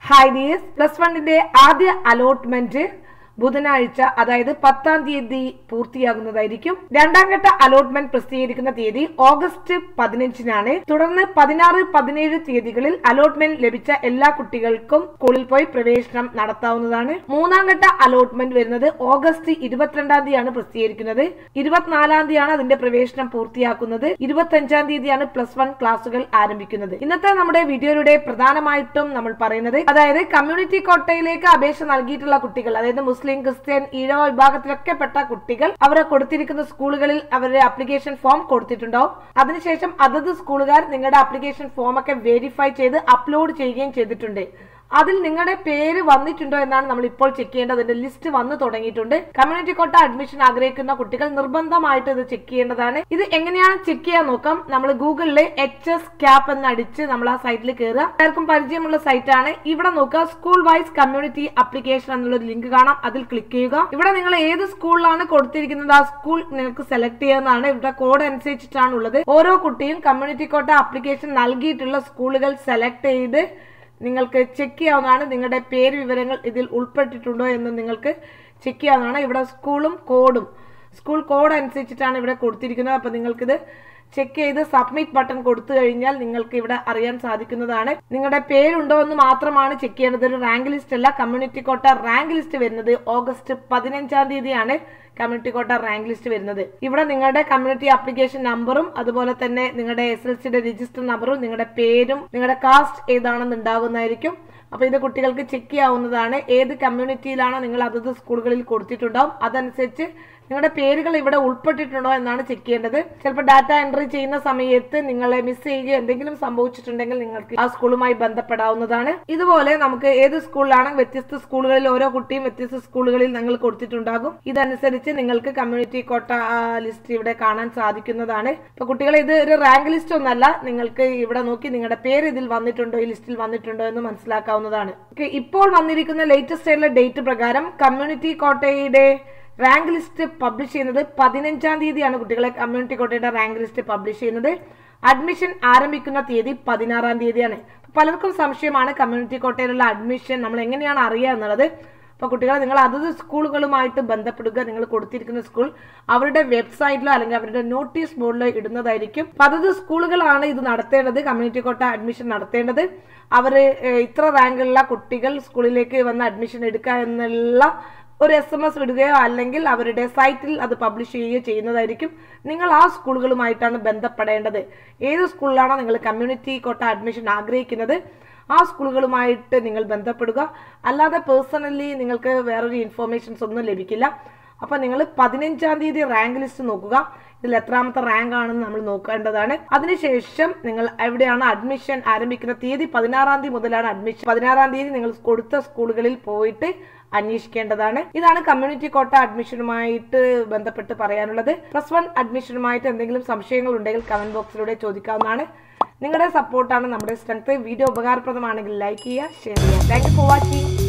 hi ഡിയസ് plus വണ്ണിന്റെ ആദ്യ allotment ബുധനാഴ്ച അതായത് പത്താം തീയതി പൂർത്തിയാകുന്നതായിരിക്കും രണ്ടാം ഘട്ട അലോട്ട്മെന്റ് പ്രസിദ്ധീകരിക്കുന്ന തീയതി ഓഗസ്റ്റ് പതിനഞ്ചിനാണ് തുടർന്ന് പതിനാറ് പതിനേഴ് തീയതികളിൽ അലോട്ട്മെന്റ് ലഭിച്ച എല്ലാ കുട്ടികൾക്കും സ്കൂളിൽ പോയി പ്രവേശനം നടത്താവുന്നതാണ് മൂന്നാം ഘട്ട അലോട്ട്മെന്റ് വരുന്നത് ഓഗസ്റ്റ് ഇരുപത്തിരണ്ടാം തീയതിയാണ് പ്രസിദ്ധീകരിക്കുന്നത് ഇരുപത്തിനാലാം തീയതിയാണ് അതിന്റെ പ്രവേശനം പൂർത്തിയാക്കുന്നത് ഇരുപത്തഞ്ചാം തീയതിയാണ് പ്ലസ് വൺ ക്ലാസുകൾ ആരംഭിക്കുന്നത് ഇന്നത്തെ നമ്മുടെ വീഡിയോയുടെ പ്രധാനമായിട്ടും നമ്മൾ പറയുന്നത് അതായത് കമ്മ്യൂണിറ്റി കോട്ടയിലേക്ക് അപേക്ഷ നൽകിയിട്ടുള്ള കുട്ടികൾ അതായത് മുസ്ലിം ക്രിസ്ത്യൻ ഈഴവ വിഭാഗത്തിലൊക്കെ പെട്ട കുട്ടികൾ അവരെ കൊടുത്തിരിക്കുന്ന സ്കൂളുകളിൽ അവരുടെ അപ്ലിക്കേഷൻ ഫോം കൊടുത്തിട്ടുണ്ടാവും അതിനുശേഷം അതത് സ്കൂളുകാർ നിങ്ങളുടെ അപ്ലിക്കേഷൻ ഫോം ഒക്കെ വെരിഫൈ ചെയ്ത് അപ്ലോഡ് ചെയ്യുകയും ചെയ്തിട്ടുണ്ട് അതിൽ നിങ്ങളുടെ പേര് വന്നിട്ടുണ്ടോ എന്നാണ് നമ്മൾ ഇപ്പോൾ ചെക്ക് ചെയ്യേണ്ടത് അതിന്റെ ലിസ്റ്റ് വന്നു തുടങ്ങിയിട്ടുണ്ട് കമ്മ്യൂണിറ്റി കോട്ട അഡ്മിഷൻ ആഗ്രഹിക്കുന്ന കുട്ടികൾ നിർബന്ധമായിട്ട് ഇത് ചെക്ക് ചെയ്യേണ്ടതാണ് ഇത് എങ്ങനെയാണ് ചെക്ക് ചെയ്യാൻ നോക്കാം നമ്മൾ ഗൂഗിളിൽ എച്ച് എസ് ക്യാപ്പ് എന്ന് അടിച്ച് നമ്മൾ ആ സൈറ്റിൽ കയറുക എല്ലാവർക്കും പരിചയമുള്ള സൈറ്റ് ആണ് ഇവിടെ നോക്കുക സ്കൂൾ വൈസ് കമ്മ്യൂണിറ്റി അപ്ലിക്കേഷൻ എന്നുള്ള ലിങ്ക് കാണാം അതിൽ ക്ലിക്ക് ചെയ്യുക ഇവിടെ നിങ്ങൾ ഏത് സ്കൂളിലാണ് കൊടുത്തിരിക്കുന്നത് ആ സ്കൂൾ നിങ്ങൾക്ക് സെലക്ട് ചെയ്യുന്നതാണ് ഇവിടെ കോഡ് അനുസരിച്ചിട്ടാണ് ഉള്ളത് ഓരോ കുട്ടിയും കമ്മ്യൂണിറ്റി കോട്ട അപ്ലിക്കേഷൻ നൽകിയിട്ടുള്ള സ്കൂളുകൾ സെലക്ട് ചെയ്ത് നിങ്ങൾക്ക് ചെക്ക് ചെയ്യാവുന്നതാണ് നിങ്ങളുടെ പേര് വിവരങ്ങൾ ഇതിൽ ഉൾപ്പെട്ടിട്ടുണ്ടോ എന്ന് നിങ്ങൾക്ക് ചെക്ക് ചെയ്യാവുന്നതാണ് ഇവിടെ സ്കൂളും കോഡും സ്കൂൾ കോഡ് അനുസരിച്ചിട്ടാണ് ഇവിടെ കൊടുത്തിരിക്കുന്നത് അപ്പോൾ നിങ്ങൾക്കിത് ചെക്ക് ചെയ്ത് സബ്മിറ്റ് ബട്ടൺ കൊടുത്തു കഴിഞ്ഞാൽ നിങ്ങൾക്ക് ഇവിടെ അറിയാൻ സാധിക്കുന്നതാണ് നിങ്ങളുടെ പേരുണ്ടോ എന്ന് മാത്രമാണ് ചെക്ക് ചെയ്യേണ്ടത് ഒരു റാങ്ക് ലിസ്റ്റ് അല്ല കമ്മ്യൂണിറ്റി കോട്ട റാങ്ക് ലിസ്റ്റ് വരുന്നത് ഓഗസ്റ്റ് പതിനഞ്ചാം തീയതിയാണ് കമ്മ്യൂണിറ്റി കോട്ട റാങ്ക് ലിസ്റ്റ് വരുന്നത് ഇവിടെ നിങ്ങളുടെ കമ്മ്യൂണിറ്റി ആപ്ലിക്കേഷൻ നമ്പറും അതുപോലെ തന്നെ നിങ്ങളുടെ എസ് എൽ സിയുടെ രജിസ്റ്റർ നമ്പറും നിങ്ങളുടെ പേരും നിങ്ങളുടെ കാസ്റ്റ് ഏതാണെന്ന് ഉണ്ടാകുന്നതായിരിക്കും അപ്പോൾ ഇത് കുട്ടികൾക്ക് ചെക്ക് ചെയ്യാവുന്നതാണ് ഏത് കമ്മ്യൂണിറ്റിയിലാണോ നിങ്ങൾ അതത് സ്കൂളുകളിൽ കൊടുത്തിട്ടുണ്ടാവും അതനുസരിച്ച് നിങ്ങളുടെ പേരുകൾ ഇവിടെ ഉൾപ്പെട്ടിട്ടുണ്ടോ എന്നാണ് ചെക്ക് ചെയ്യേണ്ടത് ചിലപ്പോൾ ഡാറ്റ എൻട്രി ചെയ്യുന്ന സമയത്ത് നിങ്ങളെ മിസ് ചെയ്യുകയോ എന്തെങ്കിലും സംഭവിച്ചിട്ടുണ്ടെങ്കിൽ നിങ്ങൾക്ക് ആ സ്കൂളുമായി ബന്ധപ്പെടാവുന്നതാണ് ഇതുപോലെ നമുക്ക് ഏത് സ്കൂളിലാണ് വ്യത്യസ്ത സ്കൂളുകളിൽ ഓരോ കുട്ടിയും വ്യത്യസ്ത സ്കൂളുകളിൽ നിങ്ങൾ കൊടുത്തിട്ടുണ്ടാകും ഇതനുസരിച്ച് നിങ്ങൾക്ക് കമ്മ്യൂണിറ്റി കോട്ട ലിസ്റ്റ് ഇവിടെ കാണാൻ സാധിക്കുന്നതാണ് ഇപ്പൊ കുട്ടികളെ ഇത് ഒരു റാങ്ക് ലിസ്റ്റ് ഒന്നല്ല നിങ്ങൾക്ക് ഇവിടെ നോക്കി നിങ്ങളുടെ പേര് ഇതിൽ വന്നിട്ടുണ്ടോ ഈ ലിസ്റ്റിൽ വന്നിട്ടുണ്ടോ എന്ന് മനസ്സിലാക്കാവുന്നതാണ് ഓക്കെ ഇപ്പോൾ വന്നിരിക്കുന്ന ലേറ്റസ്റ്റ് ആയിട്ടുള്ള ഡേറ്റ് പ്രകാരം കമ്മ്യൂണിറ്റി കോട്ടയുടെ റാങ്ക് ലിസ്റ്റ് പബ്ലിഷ് ചെയ്യുന്നത് പതിനഞ്ചാം തീയതിയാണ് കുട്ടികളെ കമ്മ്യൂണിറ്റി കോട്ടയുടെ റാങ്ക് ലിസ്റ്റ് പബ്ലിഷ് ചെയ്യുന്നത് അഡ്മിഷൻ ആരംഭിക്കുന്ന തീയതി പതിനാറാം തീയതിയാണ് പലർക്കും സംശയമാണ് കമ്മ്യൂണിറ്റി കോട്ടയിലുള്ള അഡ്മിഷൻ നമ്മൾ എങ്ങനെയാണ് അറിയുക എന്നുള്ളത് അപ്പോൾ കുട്ടികളെ നിങ്ങൾ അതത് സ്കൂളുകളുമായിട്ട് ബന്ധപ്പെടുക നിങ്ങൾ കൊടുത്തിരിക്കുന്ന സ്കൂൾ അവരുടെ വെബ്സൈറ്റിലോ അല്ലെങ്കിൽ അവരുടെ നോട്ടീസ് ബോർഡിലോ ഇടുന്നതായിരിക്കും അപ്പം അതത് സ്കൂളുകളാണ് ഇത് നടത്തേണ്ടത് കമ്മ്യൂണിറ്റി കോട്ട അഡ്മിഷൻ നടത്തേണ്ടത് അവർ ഇത്ര റാങ്കുള്ള കുട്ടികൾ സ്കൂളിലേക്ക് വന്ന് അഡ്മിഷൻ എടുക്കുക എന്നുള്ള ഒരു എസ് എം എസ് വിടുകയോ അല്ലെങ്കിൽ അവരുടെ സൈറ്റിൽ അത് പബ്ലിഷ് ചെയ്യുകയോ ചെയ്യുന്നതായിരിക്കും നിങ്ങൾ ആ സ്കൂളുകളുമായിട്ടാണ് ബന്ധപ്പെടേണ്ടത് ഏത് സ്കൂളിലാണോ നിങ്ങൾ കമ്മ്യൂണിറ്റി കോട്ട അഡ്മിഷൻ ആഗ്രഹിക്കുന്നത് ആ സ്കൂളുകളുമായിട്ട് നിങ്ങൾ ബന്ധപ്പെടുക അല്ലാതെ പേഴ്സണലി നിങ്ങൾക്ക് വേറൊരു ഇൻഫോർമേഷൻസ് ഒന്നും ലഭിക്കില്ല അപ്പോൾ നിങ്ങൾ പതിനഞ്ചാം തീയതി റാങ്ക് ലിസ്റ്റ് നോക്കുക ഇതിൽ എത്രാമത്തെ റാങ്ക് ആണെന്ന് നമ്മൾ നോക്കേണ്ടതാണ് അതിനുശേഷം നിങ്ങൾ എവിടെയാണ് അഡ്മിഷൻ ആരംഭിക്കുന്ന തീയതി പതിനാറാം തീയതി മുതലാണ് അഡ്മിഷൻ പതിനാറാം തീയതി നിങ്ങൾ കൊടുത്ത സ്കൂളുകളിൽ പോയിട്ട് അന്വേഷിക്കേണ്ടതാണ് ഇതാണ് കമ്മ്യൂണിറ്റി കോട്ട അഡ്മിഷനുമായിട്ട് ബന്ധപ്പെട്ട് പറയാനുള്ളത് പ്ലസ് വൺ അഡ്മിഷനുമായിട്ട് എന്തെങ്കിലും സംശയങ്ങൾ ഉണ്ടെങ്കിൽ കമന്റ് ബോക്സിലൂടെ ചോദിക്കാവുന്നതാണ് നിങ്ങളുടെ സപ്പോർട്ടാണ് നമ്മുടെ സ്ട്രെങ്ത് വീഡിയോ ഉപകാരപ്രദമാണെങ്കിൽ ലൈക്ക് ചെയ്യുക ഷെയർ ചെയ്യുക താങ്ക് യു ഫോർ വാച്ചിങ്